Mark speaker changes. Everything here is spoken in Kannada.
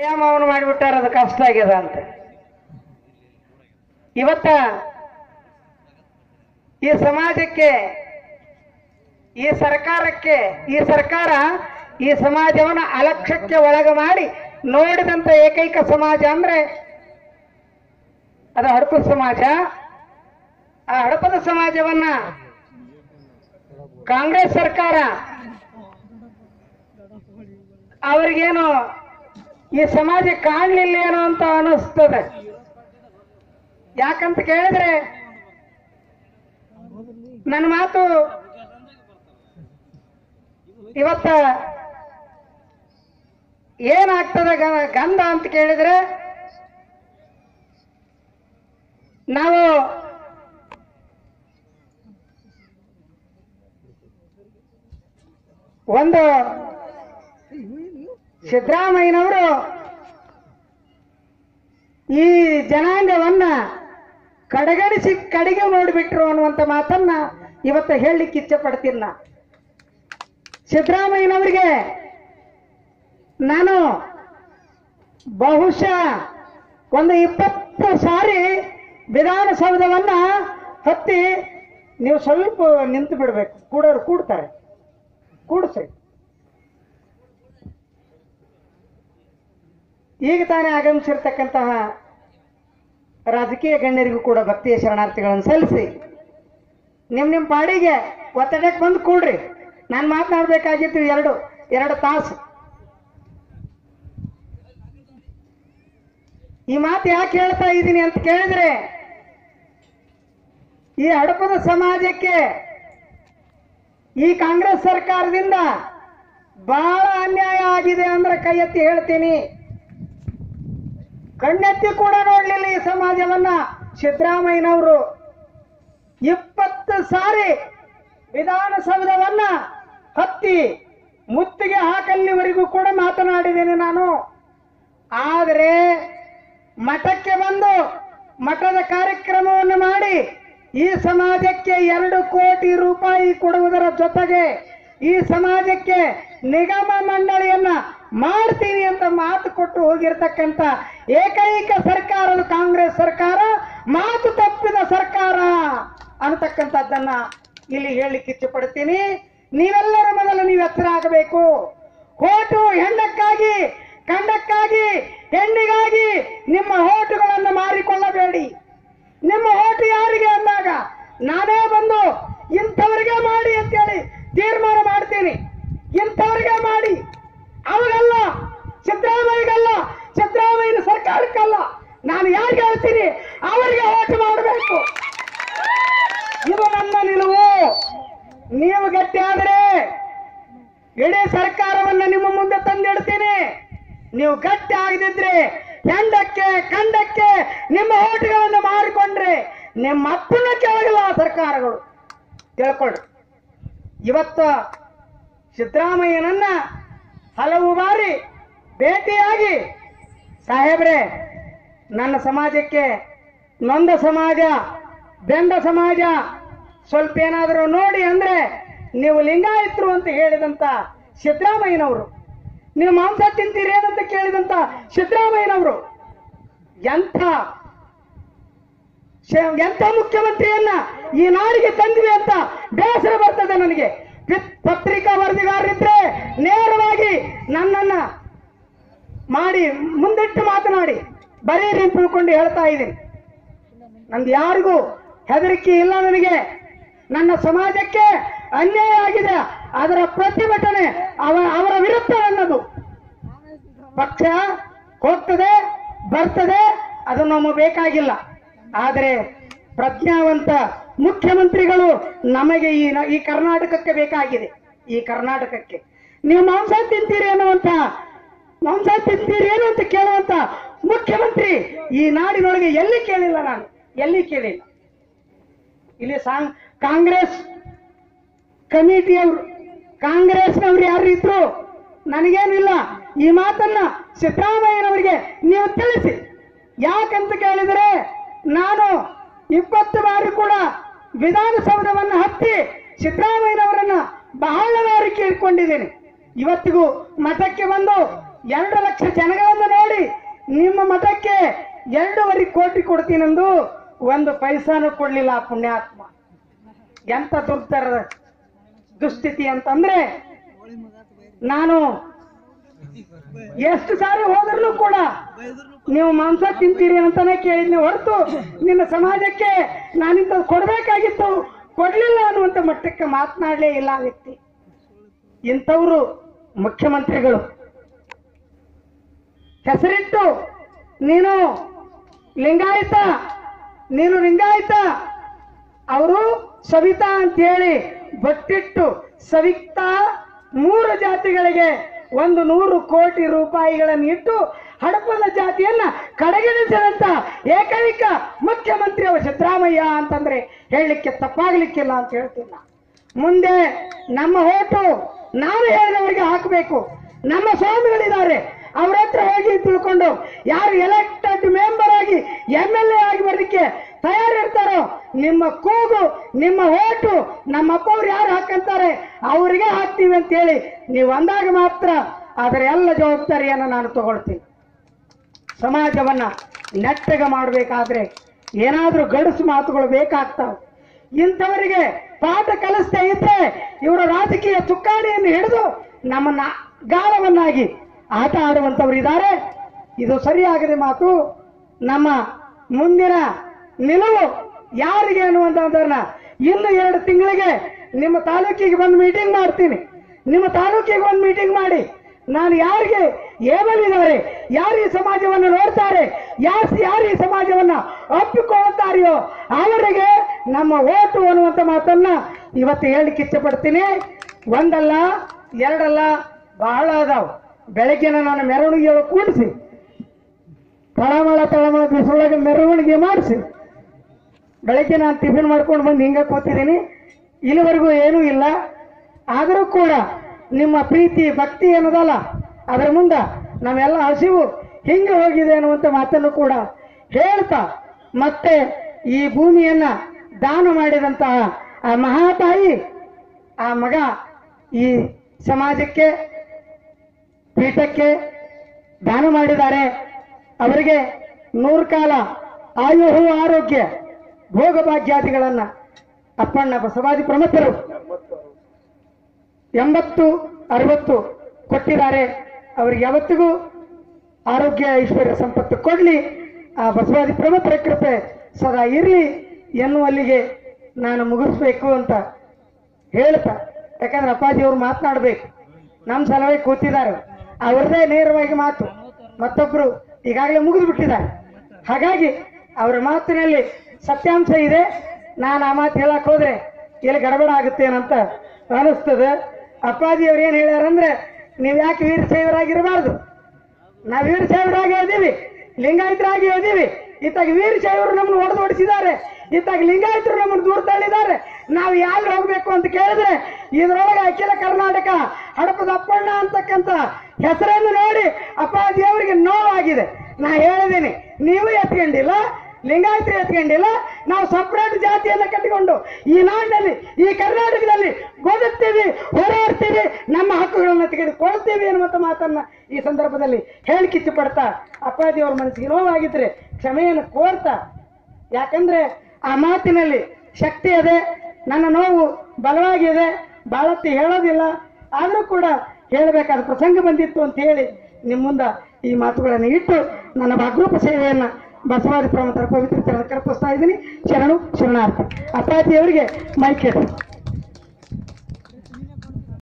Speaker 1: ವ್ಯಾಯಾಮವನ್ನು ಮಾಡಿಬಿಟ್ಟಾರ ಅದು ಕಷ್ಟ ಆಗ್ಯದ ಅಂತ ಇವತ್ತ ಈ ಸಮಾಜಕ್ಕೆ ಈ ಸರ್ಕಾರಕ್ಕೆ ಈ ಸರ್ಕಾರ ಈ ಸಮಾಜವನ್ನು ಅಲಕ್ಷ್ಯಕ್ಕೆ ಒಳಗ ಮಾಡಿ ನೋಡಿದಂತ ಏಕೈಕ ಸಮಾಜ ಅಂದ್ರೆ ಅದು ಹಡಪದ ಸಮಾಜ ಆ ಹಡಪದ ಸಮಾಜವನ್ನ ಕಾಂಗ್ರೆಸ್ ಸರ್ಕಾರ ಅವ್ರಿಗೇನು ಈ ಸಮಾಜ ಕಾಣಲಿಲ್ಲ ಏನೋ ಅಂತ ಅನಿಸ್ತದೆ ಯಾಕಂತ ಕೇಳಿದ್ರೆ ನನ್ನ ಮಾತು ಇವತ್ತ ಏನಾಗ್ತದೆ ಗ- ಗಂಧ ಅಂತ ಕೇಳಿದ್ರೆ ನಾವು ಒಂದು ಸಿದ್ದರಾಮಯ್ಯನವರು ಈ ಜನಾಂಗವನ್ನ ಕಡೆಗಣಿಸಿ ಕಡೆಗೆ ನೋಡಿಬಿಟ್ರು ಅನ್ನುವಂತ ಮಾತನ್ನ ಇವತ್ತು ಹೇಳಲಿಕ್ಕೆ ಇಚ್ಛೆ ಪಡ್ತೀನಿ ನಾ ಸಿದ್ದರಾಮಯ್ಯನವರಿಗೆ ನಾನು ಬಹುಶಃ ಒಂದು ಇಪ್ಪತ್ತು ಸಾರಿ ವಿಧಾನಸೌಧವನ್ನ ಹತ್ತಿ ನೀವು ಸ್ವಲ್ಪ ನಿಂತು ಬಿಡ್ಬೇಕು ಕೂಡೋರು ಕೂಡ್ತಾರೆ ಕೂಡಿಸಿ ಈಗ ತಾನೇ ಆಗಮಿಸಿರ್ತಕ್ಕಂತಹ ರಾಜಕೀಯ ಗಣ್ಯರಿಗೂ ಕೂಡ ಭಕ್ತಿಯ ಶರಣಾರ್ಥಿಗಳನ್ನು ಸಲ್ಲಿಸಿ ನಿಮ್ ನಿಮ್ ಪಾಡಿಗೆ ಒತ್ತಡಕ್ಕೆ ಬಂದು ಕೂಡ್ರಿ ನಾನು ಮಾತನಾಡಬೇಕಾಗಿತ್ತು ಎರಡು ಎರಡು ತಾಸು ಈ ಮಾತು ಯಾಕೆ ಹೇಳ್ತಾ ಇದ್ದೀನಿ ಅಂತ ಕೇಳಿದ್ರೆ ಈ ಹಡಪದ ಸಮಾಜಕ್ಕೆ ಈ ಕಾಂಗ್ರೆಸ್ ಸರ್ಕಾರದಿಂದ ಬಹಳ ಅನ್ಯಾಯ ಆಗಿದೆ ಅಂದ್ರೆ ಕೈ ಎತ್ತಿ ಹೇಳ್ತೀನಿ ಕಣ್ಣೆತ್ತಿ ಕೂಡ ನೋಡ್ಲಿಲ್ಲ ಈ ಸಮಾಜವನ್ನ ಸಿದ್ದರಾಮಯ್ಯನವರು ಇಪ್ಪತ್ತು ಸಾರಿ ವಿಧಾನಸೌಧವನ್ನ ಹತ್ತಿ ಮುತ್ತಿಗೆ ಹಾಕಲ್ಲಿವರೆಗೂ ಕೂಡ ಮಾತನಾಡಿದ್ದೇನೆ ನಾನು ಆದರೆ ಮಠಕ್ಕೆ ಬಂದು ಮಠದ ಕಾರ್ಯಕ್ರಮವನ್ನು ಮಾಡಿ ಈ ಸಮಾಜಕ್ಕೆ ಎರಡು ಕೋಟಿ ರೂಪಾಯಿ ಕೊಡುವುದರ ಜೊತೆಗೆ ಈ ಸಮಾಜಕ್ಕೆ ನಿಗಮ ಮಂಡಳಿಯನ್ನ ಮಾಡ್ತೀನಿ ಅಂತ ಮಾತು ಕೊಟ್ಟು ಹೋಗಿರ್ತಕ್ಕಂಥ ಏಕೈಕ ಸರ್ಕಾರ ಅದು ಕಾಂಗ್ರೆಸ್ ಸರ್ಕಾರ ಮಾತು ತಪ್ಪಿದ ಸರ್ಕಾರ ಅನ್ನತಕ್ಕಂಥದ್ದನ್ನ ಇಲ್ಲಿ ಹೇಳಲಿಕ್ಕೆ ಇಚ್ಛೆ ಪಡ್ತೀನಿ ನೀವೆಲ್ಲರ ಮೊದಲು ನೀವು ಎಚ್ಚರ ಆಗಬೇಕು ಹೋಟು ಹೆಣ್ಣಕ್ಕಾಗಿ ಕಂಡಕ್ಕಾಗಿ ಹೆಣ್ಣಿಗಾಗಿ ನಿಮ್ಮ ಹೋಟುಗಳನ್ನು ಮಾರಿಕೊಳ್ಳಬೇಡಿ ನಿಮ್ಮ ಹೋಟು ಯಾರಿಗೆ ಅಂದಾಗ ನಾನೇ ಬಂದು ಇಂಥವ್ರಿಗೆ ಮಾಡಿ ಅಂತೇಳಿ ತೀರ್ಮಾನ ಮಾಡ್ತೀನಿ ಇಂಥವ್ರಿಗೆ ಮಾಡಿ ಅವರಲ್ಲ ಸಿದ್ದರಾಮಯ್ಯಗಲ್ಲ ಸಿದ್ದರಾಮಯ್ಯನ ಸರ್ಕಾರಕ್ಕಲ್ಲ ನಾನು ಯಾರಿಗೆ ಹೇಳ್ತೀನಿ ಅವರಿಗೆ ಓಟು ಮಾಡಬೇಕು ಇದು ನನ್ನ ನಿಲುವು ನೀವು ಗಟ್ಟಿ ಆದ್ರೆ ಇಡೀ ಸರ್ಕಾರವನ್ನ ನಿಮ್ಮ ಮುಂದೆ ತಂದಿಡ್ತೀನಿ ನೀವು ಗಟ್ಟಿ ಆಗದಿದ್ರೆ ಹೆಂಡಕ್ಕೆ ಕಂಡಕ್ಕೆ ನಿಮ್ಮ ಓಟುಗಳನ್ನು ಮಾರಿಕೊಂಡ್ರೆ ನಿಮ್ಮ ಅಪ್ಪನ ಕೆಳಗಿಲ್ಲ ಆ ಸರ್ಕಾರಗಳು ತಿಳ್ಕೊಳ್ಳಿ ಇವತ್ತು ಸಿದ್ದರಾಮಯ್ಯನನ್ನ ಹಲವು ಬಾರಿ ಭೇಟಿಯಾಗಿ ಸಾಹೇಬ್ರೆ ನನ್ನ ಸಮಾಜಕ್ಕೆ ನೊಂದ ಸಮಾಜ ಬೆಂಡ ಸಮಾಜ ಸ್ವಲ್ಪ ಏನಾದರೂ ನೋಡಿ ಅಂದ್ರೆ ನೀವು ಲಿಂಗಾಯತರು ಅಂತ ಹೇಳಿದಂತ ಸಿದ್ದರಾಮಯ್ಯನವರು ನೀವು ಮಾಂಸ ತಿಂತೀರಿ ಏನಂತ ಕೇಳಿದಂತ ಸಿದ್ದರಾಮಯ್ಯನವರು ಎಂಥ ಶ- ಎಂಥ ಮುಖ್ಯಮಂತ್ರಿಯನ್ನ ಈ ನಾಡಿಗೆ ತಂದಿವೆ ಅಂತ ಬೇಸರ ಬರ್ತದೆ ನನಗೆ ಪಿ- ಪತ್ರಿಕಾ ವರದಿಗಾರರಿದ್ರೆ ನೇರವಾಗಿ ನನ್ನನ್ನ ಮಾಡಿ ಮುಂದಿಟ್ಟು ಮಾತನಾಡಿ ಬರೀರಿ ಅಂತ ತಿಳ್ಕೊಂಡು ಹೇಳ್ತಾ ಇದ್ದೀನಿ ನಂದು ಯಾರಿಗೂ ಹೆದರಿಕೆ ಇಲ್ಲ ನನಗೆ ನನ್ನ ಸಮಾಜಕ್ಕೆ ಅನ್ಯಾಯ ಆಗಿದೆ ಅದರ ಪ್ರತಿಭಟನೆ ಅವ ಅವರ ವಿರುದ್ಧ ನನ್ನದು ಪಕ್ಷ ಹೋಗ್ತದೆ ಬರ್ತದೆ ಅದು ನಮಗೆ ಬೇಕಾಗಿಲ್ಲ ಆದರೆ ಪ್ರಜ್ಞಾವಂತ ಮುಖ್ಯಮಂತ್ರಿಗಳು ನಮಗೆ ಈ ನ- ಈ ಕರ್ನಾಟಕಕ್ಕೆ ಬೇಕಾಗಿದೆ ಈ ಕರ್ನಾಟಕಕ್ಕೆ ನೀವು ಮಾಂಸ ತಿಂತೀರಿ ಅನ್ನುವಂತ ಮಾಂಸ ತಿಂತೀರಿ ಏನು ಅಂತ ಕೇಳುವಂತ ಮುಖ್ಯಮಂತ್ರಿ ಈ ನಾಡಿನೊಳಗೆ ಎಲ್ಲಿ ಕೇಳಿಲ್ಲ ನಾನು ಎಲ್ಲಿ ಕೇಳಿಲ್ಲ ಇಲ್ಲಿ ಸಾಂಗ್ ಕಾಂಗ್ರೆಸ್ ಕಮಿಟಿಯವರು ಕಾಂಗ್ರೆಸ್ನವ್ರು ಯಾರು ಇದ್ರು ನನಗೇನಿಲ್ಲ ಈ ಮಾತನ್ನ ಸಿದ್ದರಾಮಯ್ಯನವರಿಗೆ ನೀವು ತಿಳಿಸಿ ಯಾಕಂತ ಕೇಳಿದರೆ ನಾನು ಇಪ್ಪತ್ತು ಬಾರಿ ಕೂಡ ವಿಧಾನಸೌಧವನ್ನು ಹತ್ತಿ ಸಿದ್ದರಾಮಯ್ಯನವರನ್ನ ಬಹಳ ಬಾರಿ ಕೇಳಿಕೊಂಡಿದ್ದೇನೆ ಇವತ್ತಿಗೂ ಮಠಕ್ಕೆ ಬಂದು ಎರಡು ಲಕ್ಷ ಜನಗಳನ್ನು ನೋಡಿ ನಿಮ್ಮ ಮಠಕ್ಕೆ ಎರಡೂವರೆ ಕೋಟಿ ಕೊಡ್ತೀನಂದು ಒಂದು ಪೈಸಾನು ಕೊಡ್ಲಿಲ್ಲ ಆ ಪುಣ್ಯಾತ್ಮ ಎಂತ ದುರ್ಧರ ದುಸ್ಥಿತಿ ಅಂತಂದ್ರೆ ನಾನು ಎಷ್ಟು ಸಾರಿ ಹೋದ್ರೂ ಕೂಡ ನೀವು ಮಾಂಸ ತಿಂತೀರಿ ಅಂತಾನೆ ಕೇಳಿದ್ನಿ ಹೊರತು ನಿನ್ನ ಸಮಾಜಕ್ಕೆ ನಾನಿಂತ ಕೊಡ್ಬೇಕಾಗಿತ್ತು ಕೊಡ್ಲಿಲ್ಲ ಅನ್ನುವಂತ ಮಟ್ಟಕ್ಕೆ ಮಾತನಾಡಲೇ ಇಲ್ಲ ಆ ವ್ಯಕ್ತಿ ಇಂಥವರು ಮುಖ್ಯಮಂತ್ರಿಗಳು ಹೆಸರಿಟ್ಟು ನೀನು ಲಿಂಗಾಯತ ನೀನು ಲಿಂಗಾಯತ ಅವರು ಸವಿತಾ ಅಂತೇಳಿ ಬಟ್ಟಿಟ್ಟು ಸವಿತಾ ಮೂರು ಜಾತಿಗಳಿಗೆ ಒಂದು ನೂರು ಕೋಟಿ ರೂಪಾಯಿಗಳನ್ನು ಇಟ್ಟು ಹಡಪದ ಜಾತಿಯನ್ನ ಕಡೆಗಣಿಸಿದಂತ ಏಕೈಕ ಮುಖ್ಯಮಂತ್ರಿ ಅವರು ಸಿದ್ದರಾಮಯ್ಯ ಅಂತಂದ್ರೆ ಹೇಳಲಿಕ್ಕೆ ತಪ್ಪಾಗ್ಲಿಕ್ಕಿಲ್ಲ ಅಂತ ಹೇಳ್ತೀನಿ ನಾನು. ಮುಂದೆ ನಮ್ಮ ಓಟು ನಾನು ಹೇಳಿದವರಿಗೆ ಹಾಕಬೇಕು ನಮ್ಮ ಸ್ವಾಮಿಗಳಿದ್ದಾರೆ ಅವ್ರ ಹತ್ರ ಹೋಗಿ ತಿಳ್ಕೊಂಡು ಯಾರು ಎಲೆಕ್ಟೆಡ್ ಮೆಂಬರ್ ಆಗಿ ಎಮ್ ಎಲ್ ಎ ಆಗಿ ಬರಲಿಕ್ಕೆ ತಯಾರಿರ್ತಾರೋ ನಿಮ್ಮ ಕೂಗು ನಿಮ್ಮ ಓಟು ನಮ್ಮ ಅಪ್ಪವ್ರು ಯಾರು ಹಾಕಂತಾರೆ ಅವರಿಗೆ ಹಾಕ್ತೀವಿ ಅಂತ ಹೇಳಿ ನೀವು ಅಂದಾಗ ಮಾತ್ರ ಅದರ ಎಲ್ಲ ಜವಾಬ್ದಾರಿಯನ್ನು ನಾನು ತಗೊಳ್ತೀನಿ ಸಮಾಜವನ್ನ ನೆಟ್ಟಗ ಮಾಡಬೇಕಾದ್ರೆ ಏನಾದ್ರೂ ಗಡಸು ಮಾತುಗಳು ಬೇಕಾಗ್ತಾವೆ ಇಂಥವರಿಗೆ ಪಾಠ ಕಲಿಸ್ತಾ ಇದ್ರೆ ಇವರ ರಾಜಕೀಯ ಚುಕ್ಕಾಣಿಯನ್ನು ಹಿಡಿದು ನಮ್ಮನ್ನ ಗಾಳವನ್ನಾಗಿ ಆಟ ಆಡುವಂಥವ್ರು ಇದ್ದಾರೆ ಇದು ಸರಿಯಾಗದೆ ಮಾತು ನಮ್ಮ ಮುಂದಿನ ನಿಲುವು ಯಾರಿಗೆ ಅನ್ನುವಂಥದ್ದನ್ನ ಇನ್ನು ಎರಡು ತಿಂಗಳಿಗೆ ನಿಮ್ಮ ತಾಲೂಕಿಗೆ ಬಂದು ಮೀಟಿಂಗ್ ಮಾಡ್ತೀನಿ ನಿಮ್ಮ ತಾಲೂಕಿಗೆ ಒಂದು ಮೀಟಿಂಗ್ ಮಾಡಿ ನಾನು ಯಾರಿಗೆ ಏಮಲಿದ್ದಾರೆ ಯಾರು ಈ ಸಮಾಜವನ್ನು ನೋಡ್ತಾರೆ ಯಾರು ಯಾರು ಈ ಸಮಾಜವನ್ನ ಒಪ್ಪಿಕೊಳ್ಳುತ್ತಾರೆಯೋ ಅವರಿಗೆ ನಮ್ಮ ಓಟು ಅನ್ನುವಂಥ ಮಾತನ್ನ ಇವತ್ತು ಹೇಳಲಿಕ್ಕೆ ಇಷ್ಟಪಡ್ತೀನಿ ಒಂದಲ್ಲ ಎರಡಲ್ಲ ಬಹಳ ಅದಾವ ಬೆಳಗ್ಗೆನ ನಾನು ಮೆರವಣಿಗೆ ಕೂಡಿಸಿ ತಳಮಳ ತಳಮಳ ಬಿಸಿಲೊಳಗೆ ಮೆರವಣಿಗೆ ಮಾಡಿಸಿ ಬೆಳಗ್ಗೆ ನಾನು ಟಿಫಿನ್ ಮಾಡ್ಕೊಂಡು ಬಂದು ಹಿಂಗೆ ಕೂತಿದ್ದೀನಿ ಇಲ್ಲಿವರೆಗೂ ಏನೂ ಇಲ್ಲ ಆದರೂ ಕೂಡ ನಿಮ್ಮ ಪ್ರೀತಿ ಭಕ್ತಿ ಏನದಲ್ಲ ಅದರ ಮುಂದೆ ನಾವೆಲ್ಲ ಹಸಿವು ಹಿಂಗೆ ಹೋಗಿದೆ ಅನ್ನುವಂಥ ಮಾತನ್ನು ಕೂಡ ಹೇಳ್ತಾ ಮತ್ತೆ ಈ ಭೂಮಿಯನ್ನ ದಾನ ಮಾಡಿದಂತಹ ಆ ಮಹಾತಾಯಿ ಆ ಮಗ ಈ ಸಮಾಜಕ್ಕೆ ಪೀಠಕ್ಕೆ ದಾನ ಮಾಡಿದ್ದಾರೆ ಅವರಿಗೆ ನೂರು ಕಾಲ ಆಯುಹು ಆರೋಗ್ಯ ಭೋಗಭಾಗ್ಯಾದಿಗಳನ್ನ ಅಪ್ಪಣ್ಣ ಬಸವಾದಿ ಪ್ರಮುಖರು ಎಂಬತ್ತು ಅರವತ್ತು ಕೊಟ್ಟಿದ್ದಾರೆ ಅವರಿಗೆ ಯಾವತ್ತಿಗೂ ಆರೋಗ್ಯ ಐಶ್ವರ್ಯ ಸಂಪತ್ತು ಕೊಡಲಿ ಆ ಬಸವಾದಿ ಪ್ರಮುಖರ ಕೃಪೆ ಸದಾ ಇರಲಿ ಎನ್ನುವಲ್ಲಿಗೆ ನಾನು ಮುಗಿಸ್ಬೇಕು ಅಂತ ಹೇಳ್ತಾ ಯಾಕಂದ್ರೆ ಅಪ್ಪಾಜಿಯವರು ಮಾತನಾಡಬೇಕು ನಮ್ಮ ಸಲುವಾಗಿ ಕೂತಿದ್ದಾರೆ ಅವ್ರದೇ ನೇರವಾಗಿ ಮಾತು ಮತ್ತೊಬ್ರು ಈಗಾಗಲೇ ಮುಗಿದು ಬಿಟ್ಟಿದ್ದಾರೆ ಹಾಗಾಗಿ ಅವರ ಮಾತಿನಲ್ಲಿ ಸತ್ಯಾಂಶ ಇದೆ ನಾನು ಆ ಮಾತು ಹೇಳಕ್ ಹೋದ್ರೆ ಇಲ್ಲಿ ಗಡಬಡ ಆಗುತ್ತೇನಂತ ಅನಿಸ್ತದೆ ಅಪ್ಪಾಜಿ ಅವ್ರು ಏನು ಹೇಳ್ಯಾರಂದ್ರೆ ನೀವು ಯಾಕೆ ವೀರಶೈವರಾಗಿರಬಾರ್ದು ನಾವು ವೀರಶೈವರಾಗಿ ಇದೀವಿ ಲಿಂಗಾಯತರಾಗಿ ಇದೀವಿ ಇತ್ತಾಗ ವೀರಶೈವರು ನಮ್ಮನ್ನು ಹೊಡೆದು ಹೊಡಿಸಿದ್ದಾರೆ ಇತ್ತಾಗ ಲಿಂಗಾಯತರು ನಮ್ಮನ್ನು ದೂರ ತಳ್ಳಿದ್ದಾರೆ ನಾವು ಯಾರು ಹೋಗ್ಬೇಕು ಅಂತ ಕೇಳಿದ್ರೆ ಇದರೊಳಗೆ ಅಖಿಲ ಕರ್ನಾಟಕ ಹಡಪದ ಅಪ್ಪಣ್ಣ ಅಂತಕ್ಕಂಥ ಹೆಸರನ್ನು ನೋಡಿ ಅಪ್ಪಾಜಿ ಅವರಿಗೆ ನೋವಾಗಿದೆ ನಾ ಹೇಳಿದ್ದೀನಿ ನೀವು ಎತ್ಕೊಂಡಿಲ್ಲ ಲಿಂಗಾಯತರು ಎತ್ಕೊಂಡಿಲ್ಲ ನಾವು ಸಪ್ರೇಟ್ ಜಾತಿಯನ್ನ ಕಟ್ಟಿಕೊಂಡು ಈ ನಾಡಿನಲ್ಲಿ ಈ ಕರ್ನಾಟಕದಲ್ಲಿ ಬದುಕ್ತೀವಿ ಹೋರಾಡ್ತೀವಿ ನಮ್ಮ ಹಕ್ಕುಗಳನ್ನ ತೆಗೆದುಕೊಳ್ತೀವಿ ಅನ್ನುವಂಥ ಮಾತನ್ನ ಈ ಸಂದರ್ಭದಲ್ಲಿ ಹೇಳಿಕೆ ಇಷ್ಟಪಡ್ತಾ ಅಪ್ಪಾಜಿ ಅವ್ರ ಮನಸ್ಸಿಗೆ ನೋವಾಗಿದ್ರೆ ಕ್ಷಮೆಯನ್ನು ಕೋರ್ತಾ ಯಾಕಂದ್ರೆ ಆ ಮಾತಿನಲ್ಲಿ ಶಕ್ತಿ ಇದೆ ನನ್ನ ನೋವು ಬಲವಾಗಿದೆ ಬಾಳತ್ತಿ ಹೇಳೋದಿಲ್ಲ ಆದರೂ ಕೂಡ ಹೇಳಬೇಕಾದ ಪ್ರಸಂಗ ಬಂದಿತ್ತು ಅಂತ ಹೇಳಿ ನಿಮ್ಮ ಮುಂದೆ ಈ ಮಾತುಗಳನ್ನು ಇಟ್ಟು ನನ್ನ ಭಾಗರೂಪ ಸೇವೆಯನ್ನ ಬಸವಾದಿ ಪ್ರಮುಖರ ಪವಿತ್ರ ಕರ್ಪಿಸ್ತಾ ಇದ್ದೀನಿ ಶರಣು ಶರಣಾರ್ಥಿ ಅಪ್ಪಾಜಿಯವರಿಗೆ ಮೈಕ್ ಇಡು